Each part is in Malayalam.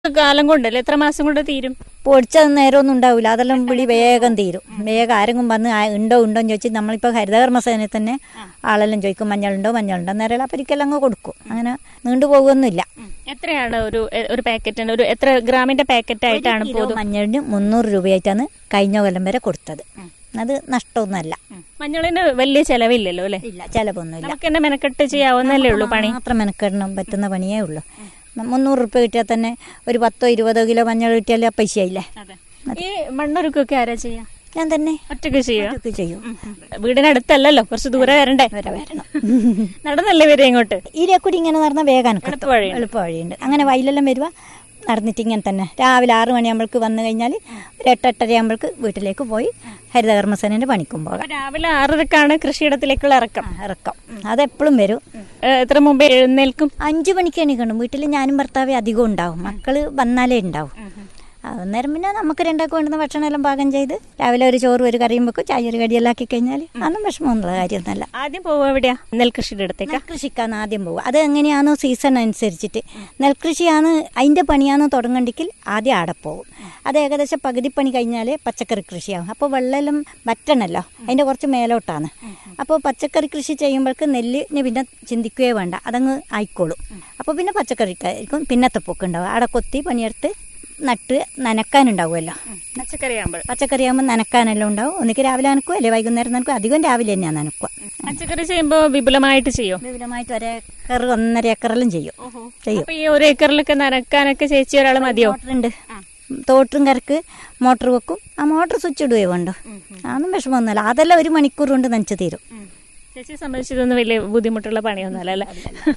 കാലം കൊണ്ടല്ലേ എത്ര മാസം കൊണ്ട് തീരും പൊടിച്ച നേരമൊന്നും ഉണ്ടാവില്ല അതെല്ലാം വിളി വേഗം തീരും വേഗം ആരെങ്കിലും വന്ന് ആ ഉണ്ടോ ഉണ്ടോ എന്ന് ചോദിച്ച് നമ്മളിപ്പോൾ ഹരിതകർമ്മസേനയിൽ തന്നെ ആളെല്ലാം ചോദിക്കും മഞ്ഞളുണ്ടോ മഞ്ഞളുണ്ടോ നേരം അപ്പരിക്കെല്ലാം അങ്ങ് കൊടുക്കും അങ്ങനെ നീണ്ടു പോകുന്നില്ല എത്രയാണ് ഒരു എ- ഒരു പാക്കറ്റിന് ഒരു എത്ര ഗ്രാമിന്റെ പാക്കറ്റ് ആയിട്ടാണ് കിലോ പോതും മഞ്ഞളിന് മുന്നൂറ് രൂപയായിട്ടാണ് കഴിഞ്ഞ കൊല്ലം വരെ കൊടുത്തത് അത് നഷ്ടമൊന്നുമല്ല മഞ്ഞളിന് വലിയ ചെലവില്ലല്ലോ അല്ലെ ഇല്ല ചിലവൊന്നുമില്ല നമുക്ക് തന്നെ മെനക്കെട്ട് ചെയ്യാവുന്നല്ലേ ഉള്ളൂ പണി മാത്രം മെനക്കെടണം പറ്റുന്ന പണിയേ ഉള്ളൂ മുന്നൂറ് റുപ്യ കിട്ടിയാൽ തന്നെ ഒരു പത്തോ ഇരുപതോ കിലോ മഞ്ഞൾ കിട്ടിയാൽ ആ പൈസയായില്ലേ ഈ മണ്ണൊരുക്കൊക്കെ ആരാ ചെയ്യാ ഞാൻ തന്നെ ഒറ്റക്ക് ചെയ്യാ ഇതൊക്കെ ചെയ്യും വീടിനടുത്തല്ലല്ലോ കുറച്ച് ദൂരെ വരണ്ടേ വരെ വരണം നടന്നല്ലേ വരെ ഇങ്ങോട്ട് ഈരക്കൂടി ഇങ്ങനെ നടന്ന വേഗം കിട്ടും എളുപ്പവഴിയുണ്ട്. എളുപ്പ വഴിയുണ്ട് അങ്ങനെ വയലെല്ലാം വരുക നടന്നിട്ട് ഇങ്ങനെ തന്നെ രാവിലെ ആറ് മണിയാകുമ്പോൾക്ക് വന്നു കഴിഞ്ഞാൽ ഒരു എട്ടെട്ടരയാകുമ്പോൾക്ക് വീട്ടിലേക്ക് പോയി ഹരിതകർമ്മസേനൻ്റെ പണിക്കും പോകാം അപ്പൊ രാവിലെ ആറരക്കാണ് കൃഷിയിടത്തിലേക്കുള്ള ഇറക്കം ആ, ഇറക്കം അതെപ്പോഴും വരും ഏ, എത്ര മുമ്പേ എഴുന്നേൽക്കും അഞ്ചു മണിക്ക് എണീക്കണം വീട്ടിൽ ഞാനും ഭർത്താവേ അധികം ഉണ്ടാവും മക്കള് വന്നാലേ ഉണ്ടാവും അന്നേരം പിന്നെ നമുക്ക് രണ്ടാൾക്ക് വേണ്ടുന്ന ഭക്ഷണം എല്ലാം പാകം ചെയ്ത് രാവിലെ ഒരു ചോറ് ഒരു കറിയും വെക്കും ചായ ഒരു കടിയെല്ലാം ആക്കി കഴിഞ്ഞാൽ അതൊന്നും വിഷമമൊന്നുള്ള കാര്യമൊന്നുമല്ല ആദ്യം പോവുക എവിടെയാ നെൽകൃഷിയുടെ അടുത്തേക്കാ നെൽകൃഷിക്കാണ് ആദ്യം പോകുക അത് എങ്ങനെയാണോ സീസൺ അനുസരിച്ചിട്ട് നെൽകൃഷിയാണ് അതിൻ്റെ പണിയാണോ തുടങ്ങണ്ടെങ്കിൽ ആദ്യം ആടെ പോകും അത് ഏകദേശം പകുതി പണി കഴിഞ്ഞാൽ പച്ചക്കറി കൃഷിയാവും അപ്പോൾ വെള്ളമെല്ലാം വറ്റണല്ലോ അതിൻ്റെ കുറച്ച് മേലോട്ടാണ് അപ്പോൾ പച്ചക്കറി കൃഷി ചെയ്യുമ്പോഴേക്ക് നെല്ലിന് പിന്നെ ചിന്തിക്കുകയേ വേണ്ട അതങ്ങ് ആയിക്കോളും അപ്പോൾ പിന്നെ പച്ചക്കറിക്കായിരിക്കും പിന്നത്തെ പോക്ക് ഉണ്ടാവും അവിടെ കൊത്തി പണിയെടുത്ത് നട്ട് നനക്കാനുണ്ടാവുമല്ലോ പച്ചക്കറി ആകുമ്പോൾ പച്ചക്കറി ആകുമ്പോൾ നനക്കാനെല്ലാം ഉണ്ടാവും ഒന്നിക്ക് രാവിലെ നനക്കും അല്ലെ വൈകുന്നേരം നനക്കും അധികം രാവിലെ തന്നെയാണ് നനക്കുക പച്ചക്കറി ചെയ്യുമ്പോ വിപുലമായിട്ട് ചെയ്യോ വിപുലമായിട്ട് ഒരേക്കർ ഒന്നര ഏക്കറെല്ലാം ചെയ്യും ചെയ്യും അപ്പൊ ഈ ഒരു ഏക്കറിലൊക്കെ നനക്കാനൊക്കെ ചേച്ചി ഒരാൾ മതിയോ മോട്ടറുണ്ട് തോട്ടും കരക്ക് മോട്ടർ വെക്കും ആ മോട്ടർ സ്വിച്ച് ഇടുകയോ വേണ്ടോ അതൊന്നും വിഷമമൊന്നുമില്ല അതെല്ലാം ഒരു മണിക്കൂർ കൊണ്ട് നനച്ച് തീരും ചേച്ചി സംബന്ധിച്ചതൊന്നും വലിയ ബുദ്ധിമുട്ടുള്ള പണിയൊന്നുമല്ല അല്ലേ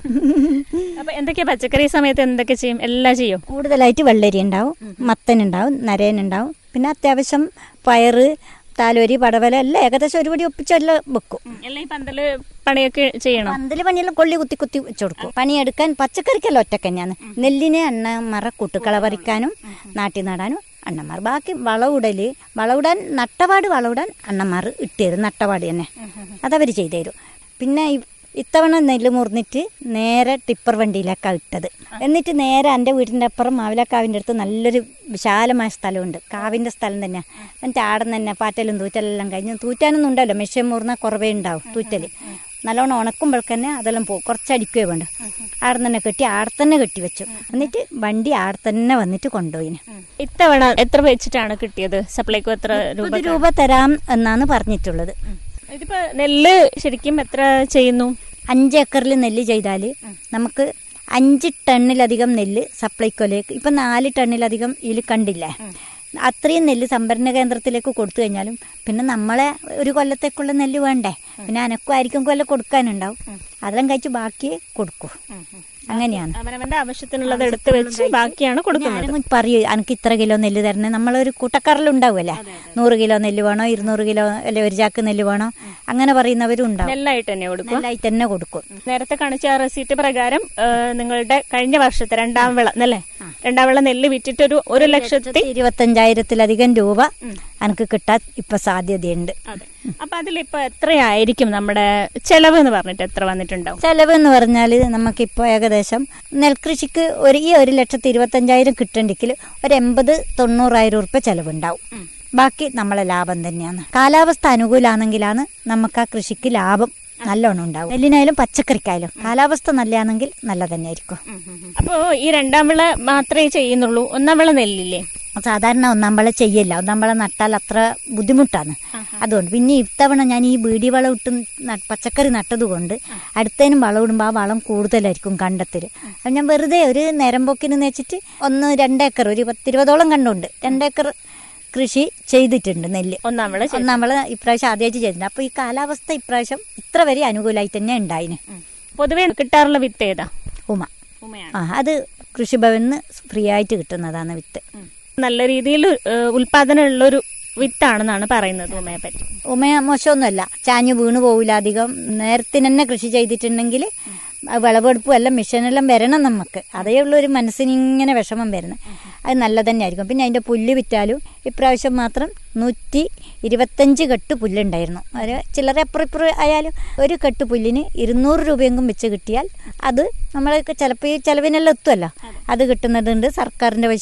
അപ്പൊ എന്തൊക്കെയാ പച്ചക്കറി സമയത്ത് എന്തൊക്കെ ചെയ്യും എല്ലാം ചെയ്യും കൂടുതലായിട്ട് വെള്ളരി ഉണ്ടാവും മത്തൻ ഉണ്ടാവും നരയൻ ഉണ്ടാവും പിന്നെ അത്യാവശ്യം പയറ് താലോരി പടവല എല്ലാം ഏകദേശം ഒരുപടി ഒപ്പിച്ചെല്ലാം വെക്കും എല്ലാം ഈ പന്തല് പണിയൊക്കെ ചെയ്യണം പന്തല് പണിയെല്ലാം കൊള്ളി കുത്തി കുത്തി വെച്ച് കൊടുക്കും പണിയെടുക്കാൻ പച്ചക്കറിക്കെല്ലാം ഒറ്റക്ക് തന്നെയാണ് നെല്ലിനെ അണ്ണമറ കൂട്ടുകള പറിക്കാനും നാട്ടി നടാനും അണ്ണന്മാർ ബാക്കി വളവിടല് വളവിടാൻ നട്ടപാട് വളവിടാൻ അണ്ണന്മാർ ഇട്ടുതരും നട്ടപാട് തന്നെ അതവർ ചെയ്തു തരും പിന്നെ ഇ- ഇത്തവണ നെല്ല് മുറിഞ്ഞിട്ട് നേരെ ടിപ്പർ വണ്ടിയിലേക്കാണ് ഇട്ടത് എന്നിട്ട് നേരെ എൻ്റെ വീടിൻ്റെ അപ്പുറം മാവിലക്കാവിൻ്റെ അടുത്ത് നല്ലൊരു വിശാലമായ സ്ഥലമുണ്ട് കാവിൻ്റെ സ്ഥലം തന്നെയാണ് എന്നിട്ട് ആടെ തന്നെ പാറ്റലും തൂറ്റലെല്ലാം കഴിഞ്ഞ് തൂറ്റാനൊന്നും ഉണ്ടല്ലോ മെഷീൻ മുറിഞ്ഞാൽ കുറവേ ഉണ്ടാവും തൂറ്റൽ നല്ലോണം ഉണക്കുമ്പോഴേക്കന്നെ അതെല്ലാം പോകും കുറച്ചടിക്കുകയോ വേണ്ട ആടെ തന്നെ കെട്ടി ആടെ തന്നെ കെട്ടി വെച്ചു എന്നിട്ട് വണ്ടി ആടെ തന്നെ വന്നിട്ട് കൊണ്ടുപോയിന് ഇത്തവണ എത്ര വെച്ചിട്ടാണ് കിട്ടിയത് സപ്ലൈക്കോ എത്ര രൂപ മുപ്പത് രൂപ തരാം എന്നാണ് പറഞ്ഞിട്ടുള്ളത് ഇതിപ്പോ നെല്ല് ശരിക്കും എത്ര ചെയ്യുന്നു അഞ്ച് ഏക്കറിൽ നെല്ല് ചെയ്താൽ നമുക്ക് അഞ്ച് ടണ്ണിലധികം നെല്ല് സപ്ലൈക്കോലേക്ക് ഇപ്പം നാല് ടണ്ണിലധികം ഇതിൽ കണ്ടില്ലേ അത്രയും നെല്ല് സംഭരണ കേന്ദ്രത്തിലേക്ക് കൊടുത്തു കഴിഞ്ഞാലും പിന്നെ നമ്മളെ ഒരു കൊല്ലത്തേക്കുള്ള നെല്ല് വേണ്ടേ പിന്നെ അനക്കും ആയിരിക്കും കൊല്ലം കൊടുക്കാനുണ്ടാവും അതെല്ലാം കഴിച്ച് ബാക്കി കൊടുക്കൂ അങ്ങനെയാണ് അവനവന്റെ ആവശ്യത്തിനുള്ളത് എടുത്ത് വെച്ച് ബാക്കിയാണ് കൊടുക്കുന്നത് ആരെങ്കിലും പറയൂ എനിക്ക് ഇത്ര കിലോ നെല്ല് തരണേ നമ്മളൊരു കൂട്ടക്കാരിലുണ്ടാവുമല്ലേ നൂറ് കിലോ നെല്ല് വേണോ ഇരുന്നൂറ് കിലോ അല്ലെ ഒരു ചാക്ക് നെല്ല് വേണോ അങ്ങനെ പറയുന്നവരും ഉണ്ടാവും നെല്ലായിട്ട് തന്നെ കൊടുക്കും നെല്ലായിട്ട് തന്നെ കൊടുക്കും നേരത്തെ കാണിച്ച ആ റെസീറ്റ് പ്രകാരം ആ, നിങ്ങളുടെ കഴിഞ്ഞ വർഷത്തെ രണ്ടാം വിള അല്ലേ രണ്ടാം വിള നെല്ല് വിറ്റിട്ട് ഒരു ഒരു ലക്ഷത്തി ഇരുപത്തഞ്ചായിരത്തിലധികം രൂപ എനിക്ക് കിട്ടാൻ ഇപ്പൊ സാധ്യതയുണ്ട് അതെ അപ്പൊ അതിലിപ്പോ എത്രയായിരിക്കും നമ്മുടെ ചെലവ് എന്ന് പറഞ്ഞിട്ട് എത്ര വന്നിട്ടുണ്ടാവും ചെലവ് എന്ന് പറഞ്ഞാൽ നമുക്കിപ്പോൾ ഏകദേശം നെൽകൃഷിക്ക് ഒരു ഈ ഒരു ലക്ഷത്തി ഇരുപത്തഞ്ചായിരം കിട്ടണ്ടെങ്കിൽ ഒരു എൺപത് തൊണ്ണൂറായിരം ഉറുപ്പ്യ ചെലവുണ്ടാവും ബാക്കി നമ്മളെ ലാഭം തന്നെയാണ് കാലാവസ്ഥ അനുകൂലമാണെങ്കിലാണ് നമുക്ക് ആ കൃഷിക്ക് ലാഭം നല്ലോണം ഉണ്ടാവും നെല്ലിനായാലും പച്ചക്കറിക്കായാലും കാലാവസ്ഥ നല്ലതാണെങ്കിൽ നല്ല തന്നെയായിരിക്കും അപ്പോ ഈ രണ്ടാം വിള മാത്രമേ ചെയ്യുന്നുള്ളൂ ഒന്നാം വിള നെല്ലില്ലേ സാധാരണ ഒന്നാം വളം ചെയ്യില്ല ഒന്നാം വളം നട്ടാൽ അത്ര ബുദ്ധിമുട്ടാണ് അതുകൊണ്ട് പിന്നെ ഇത്തവണ ഞാൻ ഈ ബീഡി വളം ഇട്ട് ന- പച്ചക്കറി നട്ടതുകൊണ്ട് അടുത്തതിനും വളം ഇടുമ്പോൾ ആ വളം കൂടുതലായിരിക്കും കണ്ടത്തിൽ അത് ഞാൻ വെറുതെ ഒരു നേരം പോക്കിന് വെച്ചിട്ട് ഒന്ന് രണ്ടേക്കർ ഒരു പത്തിരുപതോളം കണ്ടുണ്ട് രണ്ടേക്കർ കൃഷി ചെയ്തിട്ടുണ്ട് നെല്ല് ഒന്നാം വിള ചെയ്തു. ഒന്നാം വളം ഇപ്രാവശ്യം ആദ്യമായിട്ട് ചെയ്തിട്ടുണ്ട് അപ്പോൾ ഈ കാലാവസ്ഥ ഇപ്രാവശ്യം ഇത്ര വരെ അനുകൂലമായിട്ട് തന്നെ ഉണ്ടായിന് പൊതുവെ കിട്ടാറുള്ള വിത്ത് ഏതാ ഉമ ഉമയാണ് ആ അത് കൃഷിഭവനിൽ നിന്ന് ഫ്രീ ആയിട്ട് കിട്ടുന്നതാണ് വിത്ത് നല്ല രീതിയിൽ ഉൽപാദനം ഉള്ള ഒരു വിത്താണെന്നാണ് പറയുന്നത് ഉമയെ പറ്റി ഉമയ മോശമൊന്നുമല്ല ചാഞ്ഞു വീണു പോവില്ല അധികം നേരത്തിന് തന്നെ കൃഷി ചെയ്തിട്ടുണ്ടെങ്കിൽ വിളവെടുപ്പും എല്ലാം മെഷീനെല്ലാം വരണം നമുക്ക് അതേ ഉള്ളൂ ഒരു മനസ്സിന് ഇങ്ങനെ വിഷമം വരുന്നത് അത് നല്ല തന്നെയായിരിക്കും പിന്നെ അതിൻ്റെ പുല്ല് വിറ്റാലും ഇപ്രാവശ്യം മാത്രം നൂറ്റി ഇരുപത്തഞ്ച് കെട്ട് പുല്ലുണ്ടായിരുന്നു ഒരു ചില്ലറ അപ്പുറം ഇപ്പുറം ആയാലും ഒരു കെട്ട് പുല്ലിന് ഇരുന്നൂറ് രൂപയെങ്കിലും വെച്ച് കിട്ടിയാൽ അത് നമ്മൾ ചിലപ്പോൾ ഈ ചിലവിനെല്ലാം എത്തുമല്ലോ അത് കിട്ടുന്നതുണ്ട് സർക്കാരിൻ്റെ പൈസ